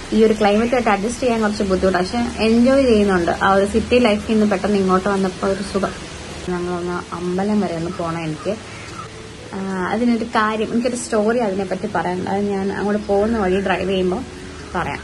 ഈ ഒരു ക്ലൈമറ്റായിട്ട് അഡ്ജസ്റ്റ് ചെയ്യാൻ കുറച്ച് ബുദ്ധിമുട്ടാണ് പക്ഷെ എൻജോയ് ചെയ്യുന്നുണ്ട് ആ ഒരു സിറ്റി ലൈഫിൽ നിന്ന് പെട്ടെന്ന് ഇങ്ങോട്ട് വന്നപ്പോൾ ഒരു സുഖം ഞങ്ങളൊന്ന് അമ്പലം വരെ ഒന്ന് പോകണം എനിക്ക് ആ, അതിനൊരു കാര്യം എനിക്കൊരു സ്റ്റോറി അതിനെപ്പറ്റി പറയാൻ അത് ഞാൻ അങ്ങോട്ട് പോകുന്ന വഴി ഡ്രൈവ് ചെയ്യുമ്പോൾ പറയാം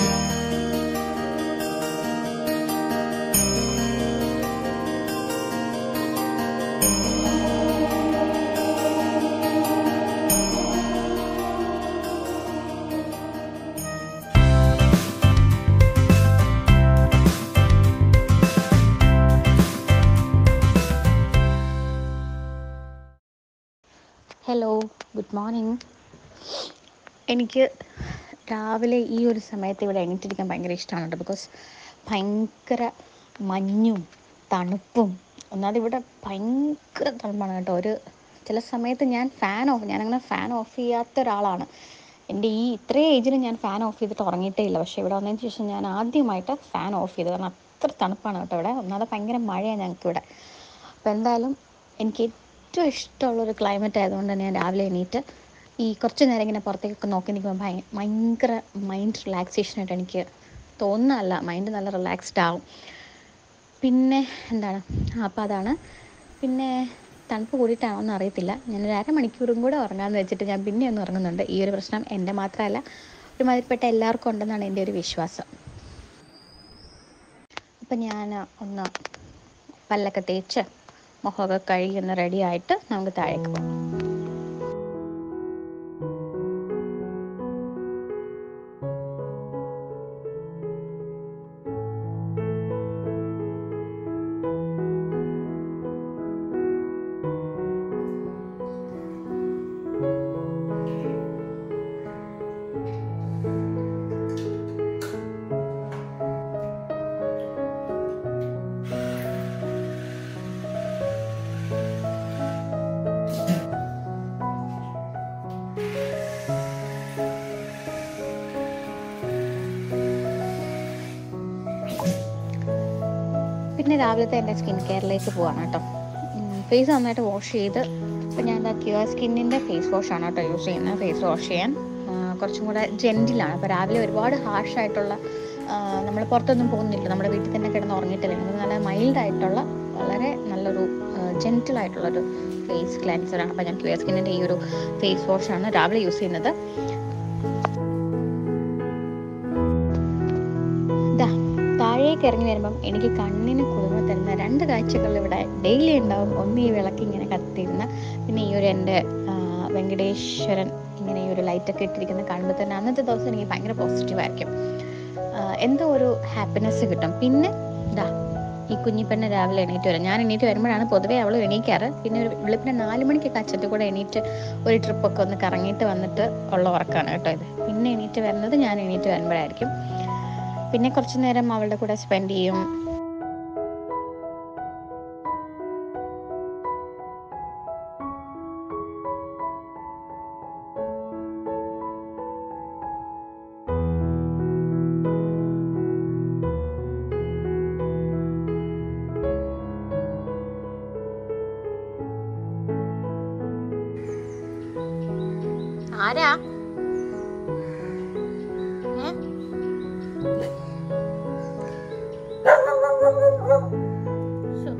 ഹലോ ഗുഡ് മോർണിംഗ് എനിക്ക് രാവിലെ ഈ ഒരു സമയത്ത് ഇവിടെ എണീറ്റിരിക്കാൻ ഭയങ്കര ഇഷ്ടമാണ് കേട്ടോ ബിക്കോസ് ഭയങ്കര മഞ്ഞും തണുപ്പും ഒന്നാമത് ഇവിടെ ഭയങ്കര തണുപ്പാണ് കേട്ടോ ഒരു ചില സമയത്ത് ഞാൻ ഫാൻ ഓഫ് ഞാനങ്ങനെ ഫാൻ ഓഫ് ചെയ്യാത്ത ഒരാളാണ് എൻ്റെ ഈ ഇത്രയും ഏജിൽ ഞാൻ ഫാൻ ഓഫ് ചെയ്തിട്ട് ഉറങ്ങിയിട്ടേ ഇല്ല പക്ഷേ ഇവിടെ വന്നതിന് ശേഷം ഞാൻ ആദ്യമായിട്ട് ഫാൻ ഓഫ് ചെയ്തു കാരണം അത്ര തണുപ്പാണ് കേട്ടോ ഇവിടെ ഒന്നാമത് ഭയങ്കര മഴയാണ് ഞങ്ങൾക്ക് ഇവിടെ അപ്പോൾ എന്തായാലും എനിക്ക് ഏറ്റവും ഇഷ്ടമുള്ളൊരു ക്ലൈമറ്റ് ആയതുകൊണ്ട് തന്നെ ഞാൻ രാവിലെ എണീറ്റ് ഈ കുറച്ച് നേരം ഇങ്ങനെ പുറത്തേക്കൊക്കെ നോക്കി നിൽക്കുമ്പോൾ ഭയ ഭയങ്കര മൈൻഡ് റിലാക്സേഷനായിട്ട് എനിക്ക് തോന്നുന്നതല്ല മൈൻഡ് നല്ല റിലാക്സ്ഡ് ആവും പിന്നെ എന്താണ് അപ്പോൾ അതാണ് പിന്നെ തണുപ്പ് കൂടിയിട്ടാണോന്ന് അറിയത്തില്ല ഞാനൊരു അരമണിക്കൂറും കൂടെ ഉറങ്ങാമെന്ന് വെച്ചിട്ട് ഞാൻ പിന്നെ ഒന്ന് ഉറങ്ങുന്നുണ്ട് ഈ ഒരു പ്രശ്നം എൻ്റെ മാത്രമല്ല ഒരുമാതിരിപ്പെട്ട എല്ലാവർക്കും ഉണ്ടെന്നാണ് എൻ്റെ ഒരു വിശ്വാസം അപ്പം ഞാൻ ഒന്ന് പല്ലൊക്കെ തേച്ച് മുഖമൊക്കെ കഴുകി ഒന്ന് റെഡി ആയിട്ട് നമുക്ക് താഴേക്ക് പോകാം പിന്നെ രാവിലത്തെ എൻ്റെ സ്കിൻ കെയറിലേക്ക് പോവാണ് കേട്ടോ ഫേസ് നന്നായിട്ട് വാഷ് ചെയ്ത് ഇപ്പം ഞാൻ എന്താ ക്യൂർ സ്കിന്നിൻ്റെ ഫേസ് വാഷാണ് കേട്ടോ യൂസ് ചെയ്യുന്നത് ഫേസ് വാഷ് ചെയ്യാൻ ആ, കുറച്ചും കൂടെ ജെൻറ്റിലാണ് അപ്പോൾ രാവിലെ ഒരുപാട് ഹാർഷായിട്ടുള്ള നമ്മൾ പുറത്തൊന്നും പോകുന്നില്ല നമ്മുടെ വീട്ടിൽ തന്നെ കിടന്ന് ഉറങ്ങിയിട്ടില്ല നമുക്ക് നല്ല മൈൽഡായിട്ടുള്ള വളരെ നല്ലൊരു ജെൻറ്റിലായിട്ടുള്ളൊരു ഫേസ് ക്ലെൻസറാണ് അപ്പോൾ ഞാൻ ക്യൂർ സ്കിന്നിൻ്റെ ഈ ഒരു ഫേസ് വാഷാണ് രാവിലെ യൂസ് ചെയ്യുന്നത് ദാ താഴേക്ക് ഇറങ്ങി വരുമ്പം എനിക്ക് കണ്ണിന് കുളിർമ തരുന്ന രണ്ട് കാഴ്ചകൾ ഇവിടെ ഡെയിലി ഉണ്ടാവും ഒന്ന് ഈ വിളക്ക് ഇങ്ങനെ കത്തിരുന്ന പിന്നെ ഈ ഒരു എൻ്റെ ആ, വെങ്കടേശ്വരൻ ഇങ്ങനെ ഈ ഒരു ലൈറ്റൊക്കെ ഇട്ടിരിക്കുന്ന കാണുമ്പോൾ തന്നെ അന്നത്തെ ദിവസം എനിക്ക് ഭയങ്കര പോസിറ്റീവ് ആയിരിക്കും ആ, എന്തോ ഒരു ഹാപ്പിനെസ് കിട്ടും പിന്നെ ദാ ഈ കുഞ്ഞിപ്പെണ്ണ രാവിലെ എണീറ്റ് വരും ഞാൻ എണീറ്റ് വരുമ്പോഴാണ് പൊതുവേ അവൾ എണീക്കാറ് പിന്നെ ഒരു വെളുപ്പിനെ നാല് മണിക്കൊക്കെ അച്ചത്തിൽ കൂടെ എണീറ്റ് ഒരു ട്രിപ്പൊക്കെ ഒന്ന് കറങ്ങിയിട്ട് വന്നിട്ട് ഉള്ള ഉറക്കമാണ് കേട്ടോ ഇത് പിന്നെ എണീറ്റ് വരുന്നത് ഞാൻ എണീറ്റ് വരുമ്പോഴായിരിക്കും പിന്നെ കുറച്ച് നേരം അവളുടെ കൂടെ സ്പെൻഡ് ചെയ്യും ആരാ ഏ? ശോ.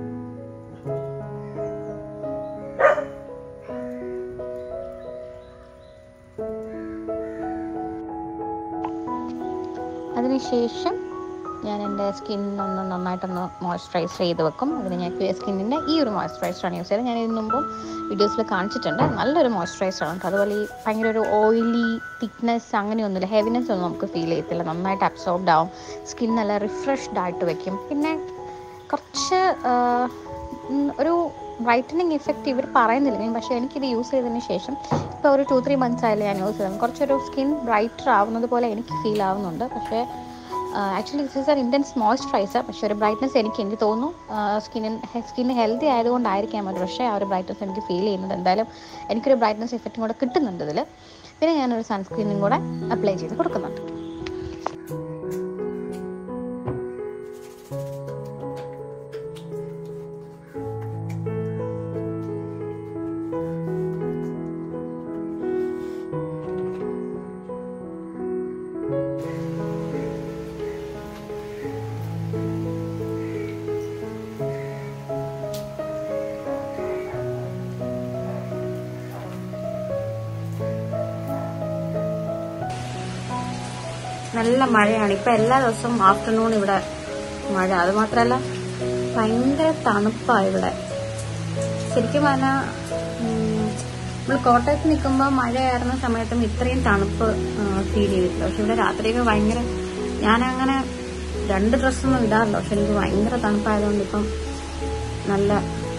അതിനുശേഷം ഞാൻ എൻ്റെ സ്കിന്നൊന്ന് നന്നായിട്ടൊന്ന് മോയ്സ്ചറൈസ് ചെയ്ത് വെക്കും അതിന് ഞാൻ ക്ലിയർ സ്കിന്നിൻ്റെ ഈ ഒരു മോയ്സ്ചറൈസറാണ് യൂസ് ചെയ്തത് ഞാൻ ഇതിന് മുമ്പും വീഡിയോസിൽ കാണിച്ചിട്ടുണ്ട് നല്ലൊരു മോയ്സ്ചറൈസറാണ് കേട്ടോ അതുപോലെ ഈ ഭയങ്കര ഒരു ഓയിലി തിക്നെസ് അങ്ങനെയൊന്നുമില്ല ഹെവിനെസ് ഒന്നും നമുക്ക് ഫീൽ ചെയ്യത്തില്ല നന്നായിട്ട് അബ്സോർബ്ഡ് ആവും സ്കിൻ നല്ല റിഫ്രഷ്ഡ് ആയിട്ട് വെക്കും പിന്നെ കുറച്ച് ആ, ഉം, ഒരു ബ്രൈറ്റനിങ് ഇഫക്റ്റ് ഇവർ പറയുന്നില്ല പക്ഷേ എനിക്കിത് യൂസ് ചെയ്തതിന് ശേഷം ഇപ്പോൾ ഒരു ടു ത്രീ മന്ത്സ് ആയാലും ഞാൻ യൂസ് ചെയ്തത് കുറച്ചൊരു സ്കിൻ ബ്രൈറ്റർ ആവുന്നത് പോലെ എനിക്ക് ഫീൽ ആവുന്നുണ്ട് പക്ഷേ actually this is an intense moisturiser പക്ഷേ ഒരു ബ്രൈറ്റ്നസ് എനിക്ക് എനിക്ക് തോന്നുന്നു സ്കിന്നിൻ സ്കിന്ന് ഹെൽത്തി ആയതുകൊണ്ടായിരിക്കാം ഒരു പക്ഷേ ആ ഒരു ബ്രൈറ്റ്നസ് എനിക്ക് ഫീൽ ചെയ്യുന്നത് എന്തായാലും എനിക്കൊരു ബ്രൈറ്റ്നസ് ഇഫക്റ്റും കൂടെ കിട്ടുന്നുണ്ട് ഇതിൽ പിന്നെ ഞാനൊരു സൺസ്ക്രീനും കൂടെ അപ്ലൈ ചെയ്ത് കൊടുക്കുന്നുണ്ട് നല്ല മഴയാണ് ഇപ്പൊ എല്ലാ ദിവസവും ആഫ്റ്റർനൂൺ ഇവിടെ മഴ അത് മാത്രല്ല ഭയങ്കര തണുപ്പാണ് ഇവിടെ ശരിക്കും പറഞ്ഞാൽ നമ്മൾ കോട്ടയത്ത് നിൽക്കുമ്പോൾ മഴയായിരുന്ന സമയത്തും ഇത്രയും തണുപ്പ് ഫീൽ ചെയ്തിട്ടില്ല പക്ഷെ ഇവിടെ രാത്രിയൊക്കെ ഭയങ്കര ഞാനങ്ങനെ രണ്ട് ഡ്രസ്സൊന്നും ഇടാറില്ല പക്ഷെ എനിക്ക് ഭയങ്കര തണുപ്പായതുകൊണ്ട് ഇപ്പം നല്ല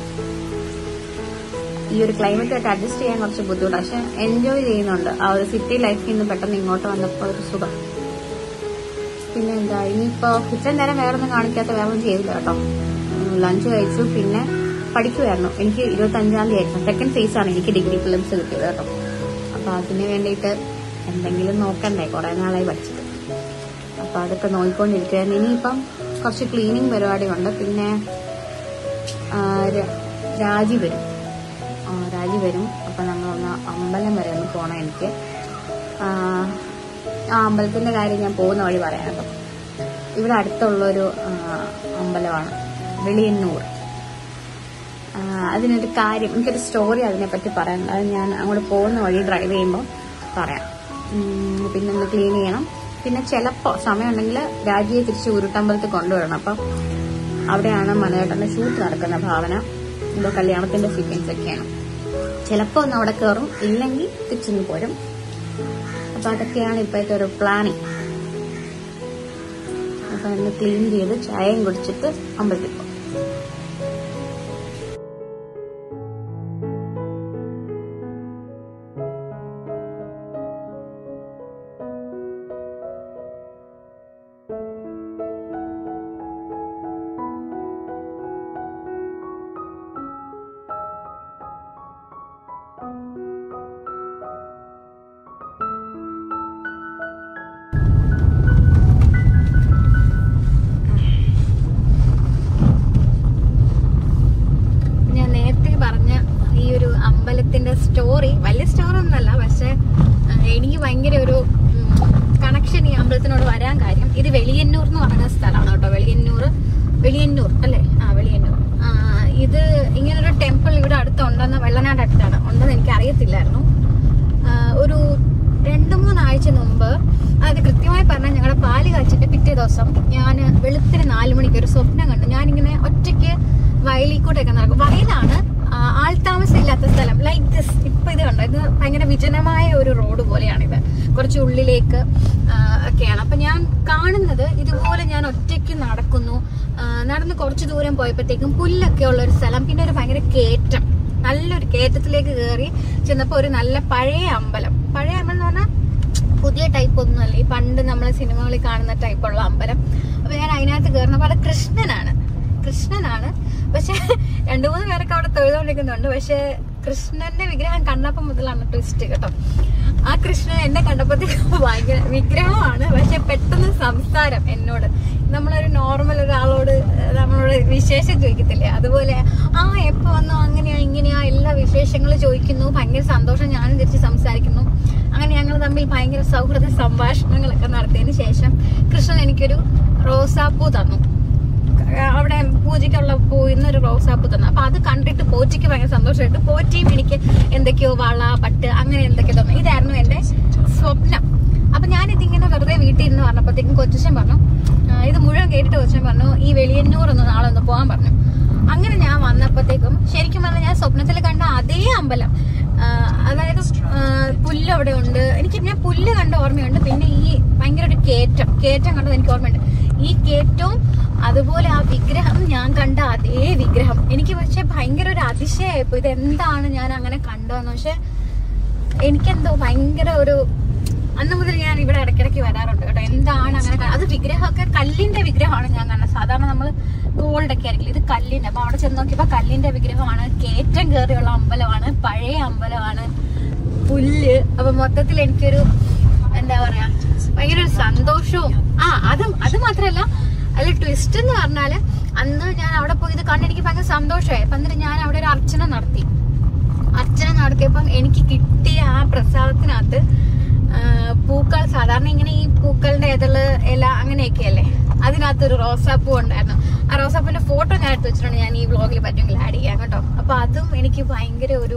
ഈ ഒരു ക്ലൈമറ്റായിട്ട് അഡ്ജസ്റ്റ് ചെയ്യാൻ കുറച്ച് ബുദ്ധിമുട്ടാണ് പക്ഷെ എൻജോയ് ചെയ്യുന്നുണ്ട് ആ ഒരു സിറ്റി ലൈഫിൽ നിന്ന് പെട്ടെന്ന് ഇങ്ങോട്ട് വന്നപ്പോൾ ഒരു സുഖം പിന്നെ എന്താ ഇനിയിപ്പോ ഇത്രയും നേരം വേറെ ഒന്നും കാണിക്കാത്ത വേറെ ഒന്നും ചെയ്തില്ല കേട്ടോ ലഞ്ച് കഴിച്ചു പിന്നെ പഠിക്കുമായിരുന്നു എനിക്ക് ഇരുപത്തി അഞ്ചാം തീയതി ആയിരുന്നു സെക്കൻഡ് ഫേസ് ആണ് എനിക്ക് ഡിഗ്രി ഫിലിംസ് കിട്ടിയത് കേട്ടോ അപ്പൊ അതിന് വേണ്ടിയിട്ട് എന്തെങ്കിലും നോക്കണ്ടേ കുറെ നാളായി പഠിച്ചിട്ട് അപ്പൊ അതൊക്കെ നോക്കിക്കൊണ്ടിരിക്കുകയായിരുന്നു ഇനിയിപ്പം കുറച്ച് ക്ലീനിങ് പരിപാടിയുണ്ട് പിന്നെ ആ, ര- രാജി വരും ആ, രാജി വരും അപ്പൊ നമ്മളൊന്ന് അമ്പലം വരെ ഒന്ന് പോണം എനിക്ക് ആ, ആ അമ്പലത്തിന്റെ കാര്യം ഞാൻ പോകുന്ന വഴി പറയാം കേട്ടോ ഇവിടെ അടുത്തുള്ളൊരു ആ, അമ്പലമാണ് വെളിയന്നൂർ ആ, അതിനൊരു കാര്യം എനിക്കൊരു സ്റ്റോറി അതിനെപ്പറ്റി പറയാൻ അത് ഞാൻ അങ്ങോട്ട് പോകുന്ന വഴി ഡ്രൈവ് ചെയ്യുമ്പോൾ പറയാം ഉം, പിന്നെ ഒന്ന് ക്ലീൻ ചെയ്യണം പിന്നെ ചിലപ്പോൾ സമയമുണ്ടെങ്കിൽ രാജിയെ തിരിച്ച് ഉരുട്ടമ്പലത്തിൽ കൊണ്ടുവരണം അപ്പം അവിടെയാണ് മനോഹരന്റെ ഷൂട്ട് നടക്കുന്ന ഭാവന എന്തോ കല്യാണത്തിന്റെ സീക്വൻസ് ഒക്കെയാണ് ചിലപ്പോൾ ഒന്ന് അവിടെ കയറും ഇല്ലെങ്കിൽ തിരിച്ചിങ്ങ് പോരും അപ്പൊ അതൊക്കെയാണ് ഇപ്പോഴത്തെ ഒരു പ്ലാനിങ് അപ്പൊ ഒന്ന് ക്ലീൻ ചെയ്ത് ചായയും കുടിച്ചിട്ട് അമ്പലത്തിൽ പോകും ഞാൻ നേരത്തെ പറഞ്ഞ ഈ ഒരു അമ്പലത്തിന്റെ സ്റ്റോറി വലിയ സ്റ്റോറി ഒന്നല്ല പക്ഷെ ആ, എനിക്ക് ഭയങ്കര ഒരു കണക്ഷൻ ഈ അമ്പലത്തിനോട് വരാൻ കാര്യം ഇത് വെളിയന്നൂർ എന്ന് പറയുന്ന സ്ഥലമാണ് കേട്ടോ വെളിയന്നൂർ വെളിയന്നൂർ അല്ലേ ആ വെളിയന്നൂർ ആ, ഇത് ഇങ്ങനൊരു ടെമ്പിൾ ഇവിടെ അടുത്തുണ്ടെന്ന് വെള്ളനാട് അടുത്താണ് ഉണ്ടെന്ന് എനിക്ക് അറിയത്തില്ലായിരുന്നു ആ, ഒരു രണ്ട് മൂന്നാഴ്ച മുമ്പ് അതായത് കൃത്യമായി പറഞ്ഞാൽ ഞങ്ങളുടെ പാല് കാച്ചിട്ട് പിറ്റേ ദിവസം ഞാൻ വെളുപ്പിന് നാല് മണിക്ക് ഒരു സ്വപ്നം കണ്ടു ഞാനിങ്ങനെ ഒറ്റയ്ക്ക് വയലിൽ കൂടെ ഒക്കെ നടക്കും വയലാണ് ആ, ആൾതാമസം ഇല്ലാത്ത സ്ഥലം ലൈക്ക് ദിസ് ഇപ്പൊ ഇത് കണ്ടോ ഇത് ഭയങ്കര വിജനമായ ഒരു റോഡ് പോലെയാണിത് കുറച്ച് ഉള്ളിലേക്ക് ആ, ഒക്കെയാണ് അപ്പൊ ഞാൻ കാണുന്നത് ഇതുപോലെ ഞാൻ ഒറ്റയ്ക്ക് നടക്കുന്നു ആ, നടന്ന് കുറച്ച് ദൂരം പോയപ്പോഴത്തേക്കും പുല്ലൊക്കെ ഉള്ള ഒരു സ്ഥലം പിന്നെ ഒരു ഭയങ്കര കയറ്റം നല്ലൊരു കയറ്റത്തിലേക്ക് കയറി ചെന്നപ്പോ ഒരു നല്ല പഴയ അമ്പലം പഴയ അമ്പലം എന്ന് പറഞ്ഞാൽ പുതിയ ടൈപ്പ് ഒന്നുമല്ല ഈ പണ്ട് നമ്മളെ സിനിമകളിൽ കാണുന്ന ടൈപ്പുള്ള അമ്പലം അപ്പൊ ഞാൻ അതിനകത്ത് കയറുന്നപ്പോ അത് കൃഷ്ണനാണ് കൃഷ്ണനാണ് പക്ഷെ രണ്ടു മൂന്ന് പേരൊക്കെ അവിടെ തൊഴുതുകൊണ്ടിരിക്കുന്നുണ്ട് പക്ഷെ കൃഷ്ണന്റെ വിഗ്രഹം കണ്ടപ്പം മുതലാണ് ട്വിസ്റ്റ് കേട്ടോ ആ കൃഷ്ണൻ എന്നെ കണ്ടപ്പോഴത്തേക്ക് ഭയങ്കര വിഗ്രഹമാണ് പക്ഷെ പെട്ടെന്ന് സംസാരം എന്നോട് നമ്മളൊരു നോർമൽ ഒരാളോട് നമ്മളോട് വിശേഷം ചോദിക്കത്തില്ലേ അതുപോലെ ആ എപ്പോ വന്നോ അങ്ങനെയാ ഇങ്ങനെയാ എല്ലാ വിശേഷങ്ങളും ചോദിക്കുന്നു ഭയങ്കര സന്തോഷം ഞാനും തിരിച്ച് സംസാരിക്കുന്നു അങ്ങനെ ഞങ്ങൾ തമ്മിൽ ഭയങ്കര സൗഹൃദ സംഭാഷണങ്ങളൊക്കെ നടത്തിയതിന് ശേഷം കൃഷ്ണൻ എനിക്കൊരു റോസാപ്പൂ തന്നു അവിടെ പൂജയ്ക്കുള്ള പൂ ഇന്നൊരു റോസാപ്പൂ തന്നു അപ്പൊ അത് കണ്ടിട്ട് പോറ്റിക്ക് ഭയങ്കര സന്തോഷമായിട്ട് പോറ്റിയും എനിക്ക് എന്തൊക്കെയോ വള പട്ട് അങ്ങനെ എന്തൊക്കെയോ തന്നു ഇതായിരുന്നു എന്റെ സ്വപ്നം അപ്പൊ ഞാൻ ഇതിങ്ങനെ വെറുതെ വീട്ടിൽ ഇരുന്ന് പറഞ്ഞപ്പോഴത്തേക്കും കൊച്ചൻ പറഞ്ഞു ആ, ഇത് മുഴുവൻ കേട്ടിട്ട് കൊച്ചൻ പറഞ്ഞു ഈ വെളിയന്നൂർ ഒന്ന് നാളെ ഒന്ന് പോകാൻ പറഞ്ഞു അങ്ങനെ ഞാൻ വന്നപ്പോഴത്തേക്കും ശരിക്കും പറഞ്ഞാൽ ഞാൻ സ്വപ്നത്തിൽ കണ്ട അതേ അമ്പലം ആ, അതായത് ആ, പുല്ല് അവിടെ ഉണ്ട് എനിക്ക് ഞാൻ പുല്ല് കണ്ട ഓർമ്മയുണ്ട് പിന്നെ ഈ ഭയങ്കര ഒരു കയറ്റം കയറ്റം കണ്ടത് എനിക്ക് ഓർമ്മയുണ്ട് ഈ കയറ്റവും അതുപോലെ ആ വിഗ്രഹം ഞാൻ കണ്ട അതേ വിഗ്രഹം എനിക്ക് പക്ഷെ ഭയങ്കര ഒരു അതിശയായിപ്പോ ഇത് എന്താണ് ഞാൻ അങ്ങനെ കണ്ടതെന്ന് പക്ഷെ എനിക്കെന്തോ ഭയങ്കര ഒരു അന്ന് മുതൽ ഞാൻ ഇവിടെ ഇടയ്ക്കിടയ്ക്ക് വരാറുണ്ട് കേട്ടോ എന്താണ് അങ്ങനെ ക- അത് വിഗ്രഹമൊക്കെ കല്ലിന്റെ വിഗ്രഹമാണ് ഞാൻ കണ്ടത് സാധാരണ നമ്മൾ ഗോൾഡ് ഒക്കെ ആയിരിക്കില്ല ഇത് കല്ലിന്റെ അപ്പൊ അവിടെ ചെന്ന് നോക്കിയപ്പോ കല്ലിന്റെ വിഗ്രഹമാണ് കയറ്റം കയറിയുള്ള അമ്പലമാണ് പഴയ അമ്പലമാണ് പുല്ല് അപ്പൊ മൊത്തത്തിൽ എനിക്കൊരു എന്താ പറയാ ഭയങ്കര ഒരു സന്തോഷവും ആ അത് അത് മാത്രല്ല അതിൽ ട്വിസ്റ്റ് എന്ന് പറഞ്ഞാല് അന്ന് ഞാൻ അവിടെ പോയി ഇത് കണ്ട് എനിക്ക് ഭയങ്കര സന്തോഷമായി അപ്പൊ എന്നിട്ട് ഞാൻ അവിടെ ഒരു അർച്ചന നടത്തി അർച്ചന നടത്തിയപ്പം എനിക്ക് കിട്ടിയ ആ പ്രസാദത്തിനകത്ത് ആ, പൂക്കൾ സാധാരണ ഇങ്ങനെ ഈ പൂക്കളുടെ ഇതള് ഇല അങ്ങനെയൊക്കെയല്ലേ അതിനകത്ത് ഒരു റോസാപ്പൂ ഉണ്ടായിരുന്നു ആ റോസാപ്പൂവിന്റെ ഫോട്ടോ ഞാൻ എടുത്ത് വെച്ചിട്ടുണ്ട് ഞാൻ ഈ വ്ളോഗിൽ പറ്റുമെങ്കിൽ ആഡ് ചെയ്യാം കേട്ടോ അപ്പൊ അതും എനിക്ക് ഭയങ്കര ഒരു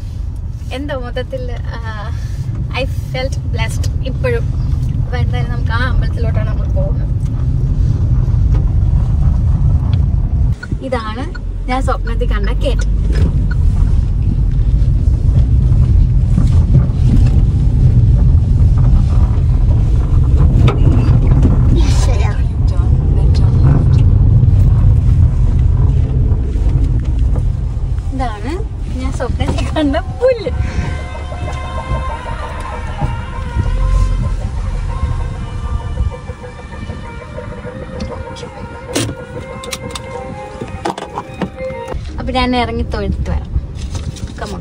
എന്തോ മൊത്തത്തിൽ ഐ ഫെൽറ്റ് ബ്ലെസ്ഡ് ഇപ്പോഴും അപ്പൊ എന്തായാലും നമുക്ക് ആ അമ്പലത്തിലോട്ടാണ് നമ്മൾ പോകുന്നത് ഇതാണ് ഞാൻ സ്വപ്നത്തിൽ കണ്ട കേറ്റ് ഇതാണ് ഞാൻ സ്വപ്നത്തിൽ കണ്ട പുല്ല് അപ്പൊ ഞാൻ ഇറങ്ങി തൊഴുത്തിട്ട് വരാം കമോൺ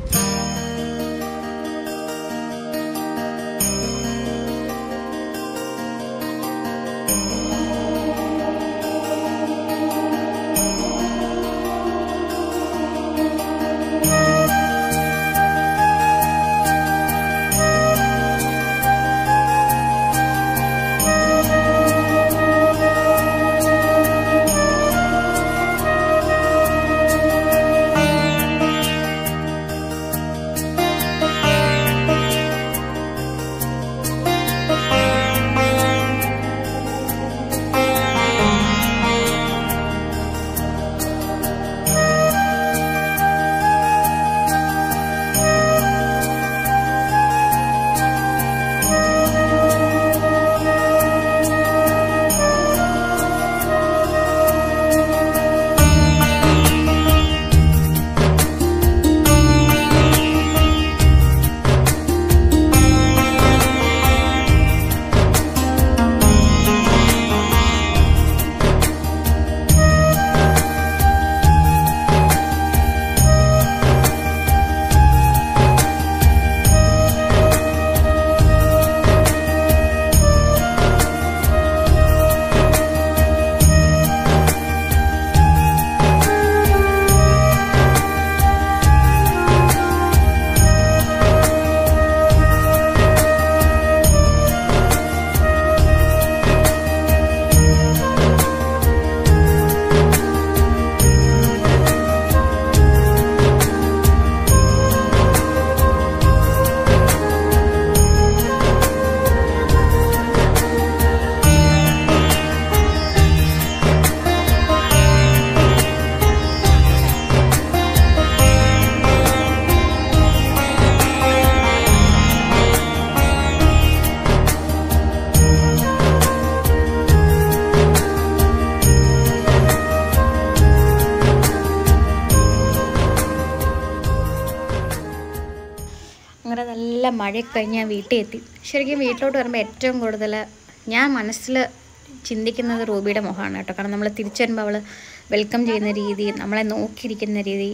അങ്ങനെ നല്ല മഴയൊക്കെ കഴിഞ്ഞ് ഞാൻ വീട്ടിൽ എത്തി ശരിക്കും വീട്ടിലോട്ട് വരുമ്പോൾ ഏറ്റവും കൂടുതൽ ഞാൻ മനസ്സിൽ ചിന്തിക്കുന്നത് റൂബിയുടെ മുഖമാണ് കേട്ടോ കാരണം നമ്മൾ തിരിച്ചു വരുമ്പോൾ അവൾ വെൽക്കം ചെയ്യുന്ന രീതി നമ്മളെ നോക്കിയിരിക്കുന്ന രീതി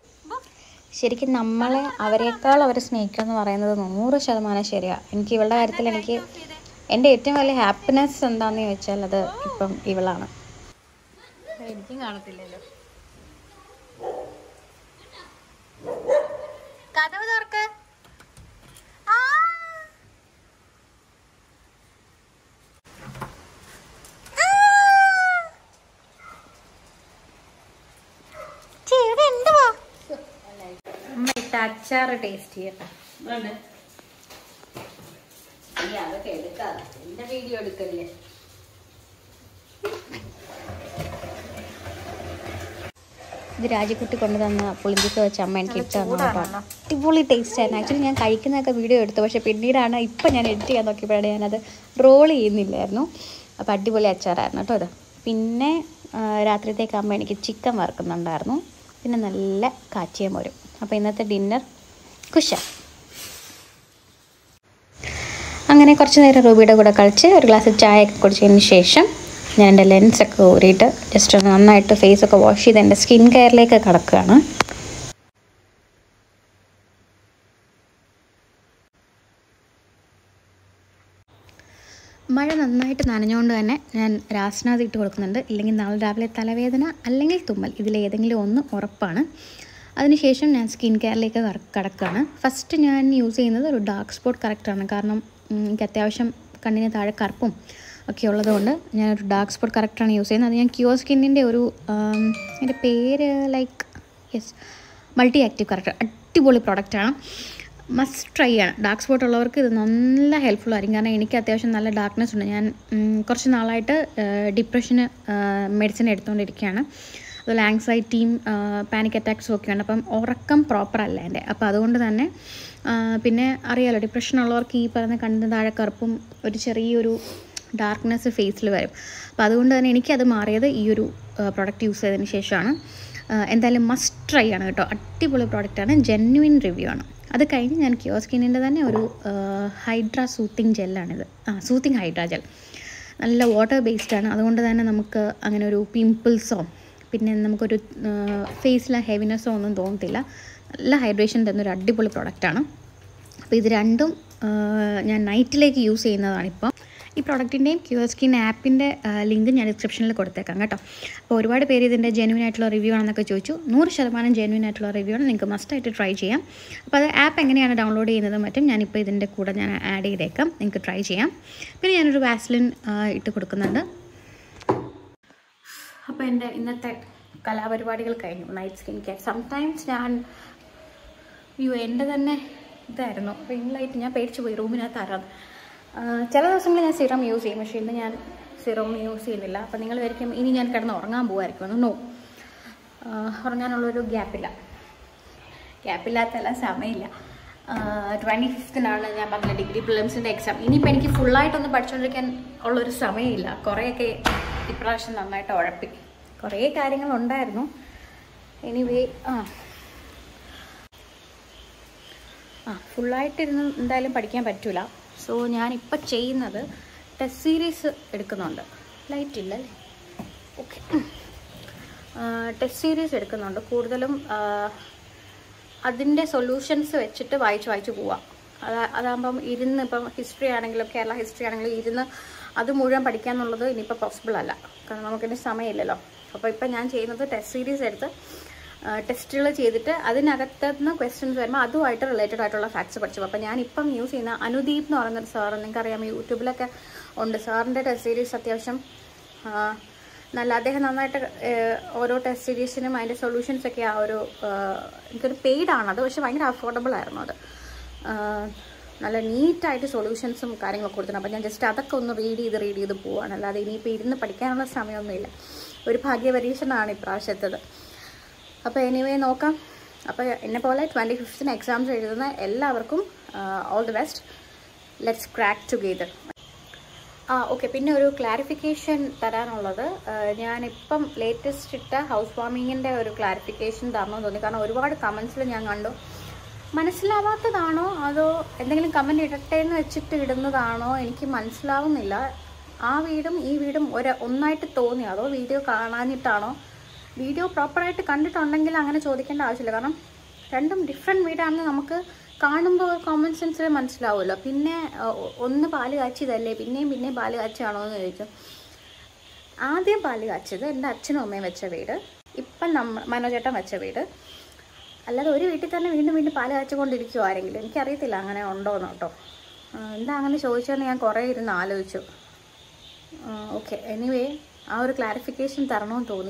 ശരിക്കും നമ്മളെ അവരെക്കാൾ അവർ സ്നേഹിക്കുക എന്ന് പറയുന്നത് നൂറ് ശതമാനം ശരിയാണ് എനിക്ക് ഇവളുടെ കാര്യത്തിൽ എനിക്ക് എൻ്റെ ഏറ്റവും വലിയ ഹാപ്പിനെസ് എന്താണെന്ന് ചോദിച്ചാൽ അത് ഇപ്പം ഇവളാണ് എനിക്കും കാണത്തില്ലല്ലോ കഥവ് തുറക്ക് ആ അമ്മ ഇട്ട അച്ചാറ് ടേസ്റ്റ് ചെയ്യട്ടെ അതൊക്കെ എടുക്കാം എന്റെ വീഡിയോ എടുക്കല്ലേ ഇത് രാജിക്കുട്ടി കൊണ്ടുതന്ന പുളിഞ്ചിക്ക വെച്ച് അമ്മ എനിക്ക് ഇട്ട് തന്നു കേട്ടോ അടിപൊളി ടേസ്റ്റ് ആയിരുന്നു ആക്ച്വലി ഞാൻ കഴിക്കുന്നതൊക്കെ വീഡിയോ എടുത്തു പക്ഷേ പിന്നീടാണ് ഇപ്പം ഞാൻ എഡിറ്റ് ചെയ്യാൻ നോക്കിയപ്പോഴാണ് ഞാനത് റോൾ ചെയ്യുന്നില്ലായിരുന്നു അപ്പോൾ അടിപൊളി അച്ചാറായിരുന്നു കേട്ടോ ഇത് പിന്നെ ആ, രാത്രിത്തേക്ക് അമ്മ എനിക്ക് ചിക്കൻ വറുക്കുന്നുണ്ടായിരുന്നു പിന്നെ നല്ല കാച്ചിയ മോരും അപ്പോൾ ഇന്നത്തെ ഡിന്നർ കുശ അങ്ങനെ കുറച്ച് നേരം റൂബിയുടെ കൂടെ കളിച്ച് ഒരു ഗ്ലാസ് ചായ ഒക്കെ കുടിച്ചതിന് ശേഷം ഞാൻ എൻ്റെ ലെൻസൊക്കെ ഊരിയിട്ട് ജസ്റ്റ് ഒന്ന് നന്നായിട്ട് ഫേസൊക്കെ വാഷ് ചെയ്ത് എൻ്റെ സ്കിൻ കെയറിലേക്ക് കിടക്കുകയാണ് മഴ നന്നായിട്ട് നനഞ്ഞുകൊണ്ട് തന്നെ ഞാൻ രാസ്നാഥ് ഇട്ട് കൊടുക്കുന്നുണ്ട് ഇല്ലെങ്കിൽ നാളെ രാവിലെ തലവേദന അല്ലെങ്കിൽ തുമ്മൽ ഇതിലേതെങ്കിലും ഒന്ന് ഉറപ്പാണ് അതിനുശേഷം ഞാൻ സ്കിൻ കെയറിലേക്ക് കറ- കടക്കുകയാണ് ഫസ്റ്റ് ഞാൻ യൂസ് ചെയ്യുന്നത് ഒരു ഡാർക്ക് സ്പോട്ട് കറക്റ്റാണ് കാരണം ഉം, എനിക്ക് അത്യാവശ്യം കണ്ണിന് താഴെ കറുപ്പും ഒക്കെ ഉള്ളതുകൊണ്ട് ഞാനൊരു ഡാർക്ക് സ്പോട്ട് കറക്റ്റാണ് യൂസ് ചെയ്യുന്നത് അത് ഞാൻ ക്യൂർ സ്കിന്നിൻ്റെ ഒരു ആം, എൻ്റെ പേര് like yes multi active correct അടിപൊളി പ്രോഡക്റ്റാണ് മസ്റ്റ് ട്രൈ ആണ് ഡാർക്ക് സ്പോട്ട് ഉള്ളവർക്ക് ഇത് നല്ല ഹെൽപ്ഫുൾ ആയിരിക്കും കാരണം എനിക്ക് അത്യാവശ്യം നല്ല ഡാർക്ക്നെസ് ഉണ്ട് ഞാൻ ഉം, കുറച്ച് നാളായിട്ട് ഡിപ്രഷന് മെഡിസിൻ എടുത്തുകൊണ്ടിരിക്കുകയാണ് അതുപോലെ ആങ്സൈറ്റിയും പാനിക് അറ്റാക്സും ഒക്കെ ഉണ്ട് അപ്പം ഉറക്കം പ്രോപ്പർ അല്ല എൻ്റെ അപ്പോൾ അതുകൊണ്ട് തന്നെ ആ, പിന്നെ അറിയാലോ ഡിപ്രഷൻ ഉള്ളവർക്ക് ഈ പറയുന്ന കണ്ണിന് താഴെ കറുപ്പും ഒരു ചെറിയൊരു ഡാർക്ക്നെസ് ഫേസിൽ വരും അപ്പോൾ അതുകൊണ്ട് തന്നെ എനിക്കത് മാറിയത് ഈ ഒരു പ്രോഡക്റ്റ് യൂസ് ചെയ്തതിന് ശേഷമാണ് ആ, എന്തായാലും മസ്റ്റ് ട്രൈ ആണ് കേട്ടോ അടിപൊളി പ്രോഡക്റ്റാണ് ജെന്യുവിൻ റിവ്യൂ ആണ് അത് കഴിഞ്ഞ് ഞാൻ ക്യോ സ്കിന്നിൻ്റെ തന്നെ ഒരു ഹൈഡ്ര സൂത്തിങ് ജെല്ലാണിത് ആ സൂത്തിങ് ഹൈഡ്ര ജെൽ നല്ല വാട്ടർ ബേസ്ഡ് ആണ് അതുകൊണ്ട് തന്നെ നമുക്ക് അങ്ങനെ ഒരു പിമ്പിൾസോ പിന്നെ നമുക്കൊരു ഫേസിലെ ഹെവിനെസ്സോ ഒന്നും തോന്നത്തില്ല നല്ല ഹൈഡ്രേഷൻ തന്നൊരു അടിപൊളി പ്രോഡക്റ്റാണ് അപ്പോൾ ഇത് രണ്ടും ആ, ഞാൻ നൈറ്റിലേക്ക് യൂസ് ചെയ്യുന്നതാണ് ഇപ്പം ഈ പ്രോഡക്റ്റിൻ്റെയും ക്യൂ സ്കിൻ ആപ്പിൻ്റെ ലിങ്ക് ഞാൻ ഡിസ്ക്രിപ്ഷനിൽ കൊടുത്തേക്കാം കേട്ടോ അപ്പോൾ ഒരുപാട് പേര് ഇതിൻ്റെ ജെന്യൂൻ ആയിട്ടുള്ള റിവ്യൂ ആണെന്നൊക്കെ ചോദിച്ചു നൂറ് ശതമാനം ജെന്യൂൻ ആയിട്ടുള്ള റിവ്യൂ ആണ് നിങ്ങൾക്ക് മസ്റ്റായിട്ട് ട്രൈ ചെയ്യാം അപ്പോൾ അത് ആപ്പ് എങ്ങനെയാണ് ഡൗൺലോഡ് ചെയ്യുന്നത് മറ്റും ഞാനിപ്പോൾ ഇതിൻ്റെ കൂടെ ഞാൻ ആഡ് ചെയ്തേക്കാം നിങ്ങൾക്ക് ട്രൈ ചെയ്യാം പിന്നെ ഞാനൊരു വാസ്ലിൻ ഇട്ട് കൊടുക്കുന്നുണ്ട് അപ്പോൾ എൻ്റെ ഇന്നത്തെ കലാപരിപാടികൾ കഴിഞ്ഞു നൈറ്റ് സ്കിൻ കെയർ സംടൈംസ് ഞാൻ അയ്യോ എൻ്റെ തന്നെ ഇതായിരുന്നു റിംഗ് ലൈറ്റ് ഞാൻ പേടിച്ച് പോയി റൂമിനകത്ത് ആരാണ് ചില ദിവസങ്ങളിൽ ഞാൻ സിറം യൂസ് ചെയ്യും പക്ഷേ ഇന്ന് ഞാൻ സിറം യൂസ് ചെയ്യുന്നില്ല അപ്പോൾ നിങ്ങൾ വരിക്കും ഇനി ഞാൻ കിടന്ന് ഉറങ്ങാൻ പോകുമായിരിക്കും നോ ഉറങ്ങാനുള്ളൊരു ഗ്യാപ്പില്ല ഗ്യാപ്പില്ലാത്തല്ല സമയമില്ല ട്വൻറ്റി ഫിഫ്തിനാണ് ഞാൻ പറഞ്ഞ ഡിഗ്രി പ്രിലിംസിൻ്റെ എക്സാം ഇനിയിപ്പോൾ എനിക്ക് ഫുള്ളായിട്ടൊന്നും പഠിച്ചുകൊണ്ടിരിക്കാൻ ഉള്ളൊരു സമയമില്ല കുറേയൊക്കെ ഇപ്രാവശ്യം നന്നായിട്ട് ഉഴപ്പി കുറേ കാര്യങ്ങളുണ്ടായിരുന്നു എനിവേ ആ ആ ഫുള്ളായിട്ടിരുന്ന് എന്തായാലും പഠിക്കാൻ പറ്റൂല സോ ഞാനിപ്പോൾ ചെയ്യുന്നത് ടെസ്റ്റ് സീരീസ് എടുക്കുന്നുണ്ട് ലൈറ്റ് ഇല്ല അല്ലേ ഓക്കെ ടെസ്റ്റ് സീരീസ് എടുക്കുന്നുണ്ട് കൂടുതലും ആ, അതിൻ്റെ സൊല്യൂഷൻസ് വെച്ചിട്ട് വായിച്ച് വായിച്ച് പോവാം അതാ അതാകുമ്പം ഇരുന്ന് ഇപ്പം ഹിസ്റ്ററി ആണെങ്കിലും കേരള ഹിസ്റ്ററി ആണെങ്കിലും ഇരുന്ന് അത് മുഴുവൻ പഠിക്കുക എന്നുള്ളത് ഇനിയിപ്പോൾ പോസിബിൾ അല്ല കാരണം നമുക്കിനി സമയമില്ലല്ലോ അപ്പോൾ ഇപ്പം ഞാൻ ചെയ്യുന്നത് ടെസ്റ്റ് സീരീസ് എടുത്ത് ടെസ്റ്റുകൾ ചെയ്തിട്ട് അതിനകത്ത് നിന്ന് ക്വസ്റ്റ്യൻസ് വരുമ്പോൾ അതുമായിട്ട് റിലേറ്റഡ് ആയിട്ടുള്ള ഫാക്ട്സ് പഠിച്ചു അപ്പോൾ ഞാനിപ്പം യൂസ് ചെയ്യുന്ന അനുദീപ് എന്ന് പറയുന്നൊരു സാറ് നിങ്ങൾക്കറിയാം യൂട്യൂബിലൊക്കെ ഉണ്ട് സാറിൻ്റെ ടെസ്റ്റ് സീരീസ് അത്യാവശ്യം ആ, നല്ല അദ്ദേഹം നന്നായിട്ട് ഏഹ്, ഓരോ ടെസ്റ്റ് സീരീസിനും അതിൻ്റെ സൊല്യൂഷൻസ് ഒക്കെ ആ ഒരു ഏഹ്, എനിക്കൊരു പെയ്ഡ് ആണ് അത് പക്ഷെ ഭയങ്കര അഫോർഡബിൾ ആയിരുന്നു അത് ആഹ്, നല്ല നീറ്റായിട്ട് സൊല്യൂഷൻസും കാര്യങ്ങളൊക്കെ കൊടുത്തിട്ടുണ്ട് അപ്പോൾ ഞാൻ ജസ്റ്റ് അതൊക്കെ ഒന്ന് റീഡ് ചെയ്ത് റീഡ് ചെയ്ത് പോവാണ് അല്ലാതെ ഇനിയിപ്പോൾ ഇരുന്ന് പഠിക്കാനുള്ള സമയമൊന്നുമില്ല ഒരു ഭാഗ്യപരീക്ഷണമാണ് ഇപ്രാവശ്യത്തത് അപ്പോൾ എനിവേ നോക്കാം അപ്പോൾ എന്നെ പോലെ ട്വൻറ്റി ഫിഫ്ത്തിന് എക്സാംസ് എഴുതുന്ന എല്ലാവർക്കും all the best let's crack together ആ ഓക്കെ പിന്നെ ഒരു ക്ലാരിഫിക്കേഷൻ തരാനുള്ളത് ആ, ഞാനിപ്പം ലേറ്റസ്റ്റ് ഇട്ട ഹൗസ് വാമിങ്ങിൻ്റെ ഒരു ക്ലാരിഫിക്കേഷൻ തരണമെന്ന് തോന്നി കാരണം ഒരുപാട് കമൻസിൽ ഞാൻ കണ്ടു മനസ്സിലാവാത്തതാണോ അതോ എന്തെങ്കിലും കമൻറ്റ് ഇടട്ടെ എന്ന് വെച്ചിട്ട് ഇടുന്നതാണോ എനിക്ക് മനസ്സിലാവുന്നില്ല ആ വീടും ഈ വീടും ഒരു ഒന്നായിട്ട് തോന്നി അതോ വീഡിയോ കാണാഞ്ഞിട്ടാണോ വീഡിയോ പ്രോപ്പറായിട്ട് കണ്ടിട്ടുണ്ടെങ്കിൽ അങ്ങനെ ചോദിക്കേണ്ട ആവശ്യമില്ല കാരണം രണ്ടും ഡിഫറെൻറ്റ് വീടാണെന്ന് നമുക്ക് കാണുമ്പോൾ കോമൺ സെൻസിൽ മനസ്സിലാവുമല്ലോ പിന്നെ ആ, ഒ- ഒന്ന് പാല് കാച്ചിയതല്ലേ പിന്നെയും പിന്നെയും പാല് കാച്ചിയാണോ എന്ന് ചോദിച്ചു ആദ്യം പാല് കാച്ചത് എൻ്റെ അച്ഛനും അമ്മയും വെച്ച വീട് ഇപ്പം നമ്മ മനോജേട്ടൻ വെച്ച വീട് അല്ലാതെ ഒരു വീട്ടിൽ തന്നെ വീണ്ടും വീണ്ടും പാല് കാച്ചുകൊണ്ടിരിക്കുമോ ആരെങ്കിലും എനിക്കറിയത്തില്ല അങ്ങനെ ഉണ്ടോ എന്ന് കേട്ടോ ആ, എന്താ അങ്ങനെ ചോദിച്ചതെന്ന് ഞാൻ കുറേ ഇരുന്ന് ആലോചിച്ചു ഓക്കെ എനിവേ ആ ഒരു ക്ലാരിഫിക്കേഷൻ തരണമെന്ന് തോന്നി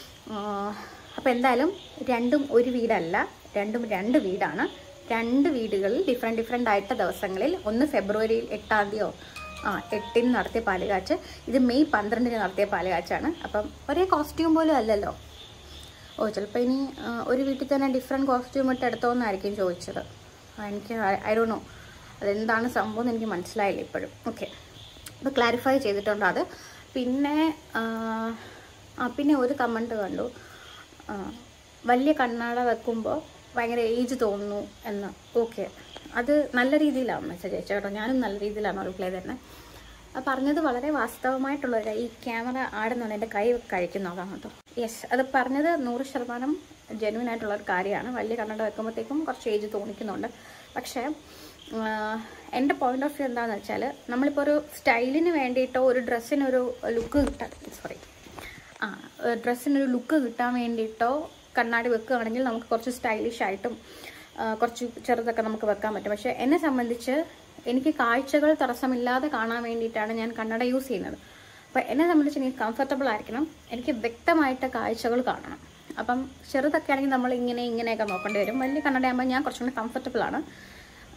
അപ്പോൾ എന്തായാലും രണ്ടും ഒരു വീടല്ല രണ്ടും രണ്ട് വീടാണ് രണ്ട് വീടുകളിൽ ഡിഫറെൻറ്റ് ഡിഫറെൻ്റ് ആയിട്ട ദിവസങ്ങളിൽ ഒന്ന് ഫെബ്രുവരിയിൽ എട്ടാം തീയതിയോ ആ എട്ടിന് നടത്തിയ പാലുകാച്ച് ഇത് മെയ് പന്ത്രണ്ടിന് നടത്തിയ പാലുകാച്ചാണ് അപ്പം ഒരേ കോസ്റ്റ്യൂം പോലും അല്ലല്ലോ ഓ ചിലപ്പോൾ ഇനി ആ, ഒരു വീട്ടിൽ തന്നെ ഡിഫറെൻറ്റ് കോസ്റ്റ്യൂം ഇട്ട് എടുത്തോന്നായിരിക്കും ചോദിച്ചത് ആ, എനിക്ക് ഐ ഡോ നോ അതെന്താണ് സംഭവം എന്ന് എനിക്ക് മനസ്സിലായില്ല ഇപ്പോഴും ഓക്കെ അപ്പോൾ ക്ലാരിഫൈ ചെയ്തിട്ടുണ്ട് അത് പിന്നെ ആ, ആ പിന്നെ ഒരു കമൻറ്റ് കണ്ടു ആ, വലിയ കണ്ണാട വെക്കുമ്പോൾ ഭയങ്കര ഏജ് തോന്നുന്നു എന്ന് ഓക്കെ അത് നല്ല രീതിയിലാണ് മെസ്സേജ് അയച്ചത് കേട്ടോ ഞാനും നല്ല രീതിയിലാണ് റിപ്ലൈ തരുന്നത് അത് പറഞ്ഞത് വളരെ വാസ്തവമായിട്ടുള്ള ഒരു ഈ ക്യാമറ ആടുന്നുണ്ട് എൻ്റെ കൈ കഴിക്കുന്നു അതാണ് കേട്ടോ യെസ് അത് പറഞ്ഞത് നൂറ് ശതമാനം ജെന്യൂൻ ആയിട്ടുള്ള ഒരു കാര്യമാണ് വലിയ കണ്ണട വെക്കുമ്പോഴത്തേക്കും കുറച്ച് ഏജ് തോന്നിക്കുന്നുണ്ട് പക്ഷേ ആഹ്, എൻ്റെ പോയിന്റ് ഓഫ് വ്യൂ എന്താണെന്ന് വെച്ചാൽ നമ്മളിപ്പോൾ ഒരു സ്റ്റൈലിന് വേണ്ടിയിട്ടോ ഒരു ഡ്രസ്സിനൊരു ലുക്ക് കിട്ടാൻ സോറി ആ ഡ്രസ്സിനൊരു ലുക്ക് കിട്ടാൻ വേണ്ടിയിട്ടോ കണ്ണാടി വെക്കുകയാണെങ്കിൽ നമുക്ക് കുറച്ച് സ്റ്റൈലിഷ് ആയിട്ടും ആ, കുറച്ച് ചെറുതൊക്കെ നമുക്ക് വെക്കാൻ പറ്റും പക്ഷേ എന്നെ സംബന്ധിച്ച് എനിക്ക് കാഴ്ചകൾ തടസ്സമില്ലാതെ കാണാൻ വേണ്ടിയിട്ടാണ് ഞാൻ കണ്ണട യൂസ് ചെയ്യുന്നത് അപ്പോൾ എന്നെ സംബന്ധിച്ച് എനിക്ക് കംഫർട്ടബിൾ ആയിരിക്കണം എനിക്ക് വ്യക്തമായിട്ട് കാഴ്ചകൾ കാണണം അപ്പം ചെറുതൊക്കെ ആണെങ്കിൽ നമ്മൾ ഇങ്ങനെ ഇങ്ങനെയൊക്കെ നോക്കേണ്ടി വരും വലിയ കണ്ണടയാകുമ്പോൾ ഞാൻ കുറച്ചും കൂടി കംഫർട്ടബിൾ ആണ്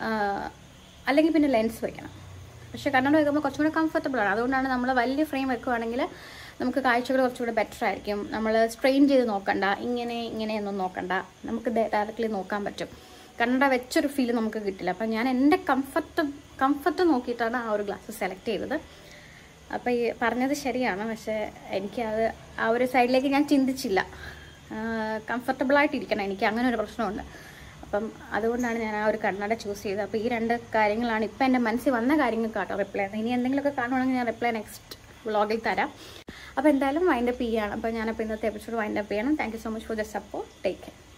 അല്ലെങ്കിൽ പിന്നെ ലെൻസ് വെക്കണം പക്ഷെ കണ്ണട വെക്കുമ്പോൾ കുറച്ചും കൂടെ കംഫർട്ടബിൾ ആണ് അതുകൊണ്ടാണ് നമ്മൾ വലിയ ഫ്രെയിം വെക്കുവാണെങ്കിൽ നമുക്ക് കാഴ്ചകൾ കുറച്ചുകൂടെ ബെറ്റർ ആയിരിക്കും നമ്മൾ സ്ട്രെയിൻ ചെയ്ത് നോക്കണ്ട ഇങ്ങനെ ഇങ്ങനെയൊന്നും നോക്കണ്ട നമുക്ക് ഡയറക്റ്റ്ലി നോക്കാൻ പറ്റും കണ്ണട വെച്ചൊരു ഫീൽ നമുക്ക് കിട്ടില്ല അപ്പം ഞാൻ എൻ്റെ കംഫർട്ട് കംഫർട്ട് നോക്കിയിട്ടാണ് ആ ഒരു ഗ്ലാസ് സെലക്ട് ചെയ്തത് അപ്പം ഈ പറഞ്ഞത് ശരിയാണ് പക്ഷേ എനിക്കത് ആ ഒരു സൈഡിലേക്ക് ഞാൻ ചിന്തിച്ചില്ല കംഫർട്ടബിളായിട്ടിരിക്കണം എനിക്ക് അങ്ങനെ ഒരു പ്രശ്നമുണ്ട് അപ്പം അതുകൊണ്ടാണ് ഞാൻ ആ ഒരു കണ്ണട ചൂസ് ചെയ്തത് അപ്പോൾ ഈ രണ്ട് കാര്യങ്ങളാണ് ഇപ്പം എൻ്റെ മനസ്സിൽ വന്ന കാര്യങ്ങൾക്കാട്ടോ റിപ്ലൈ ഇനി എന്തെങ്കിലുമൊക്കെ കാണുവാണെങ്കിൽ ഞാൻ റിപ്ലൈ നെക്സ്റ്റ് വ്ളോഗിൽ തരാം അപ്പോൾ എന്തായാലും വൈൻഡപ്പ് ചെയ്യുകയാണ് അപ്പോൾ ഞാനപ്പോൾ ഇന്നത്തെ എപ്പിസോഡ് വൈൻഡപ്പ് ചെയ്യണം thank you so much for the support take care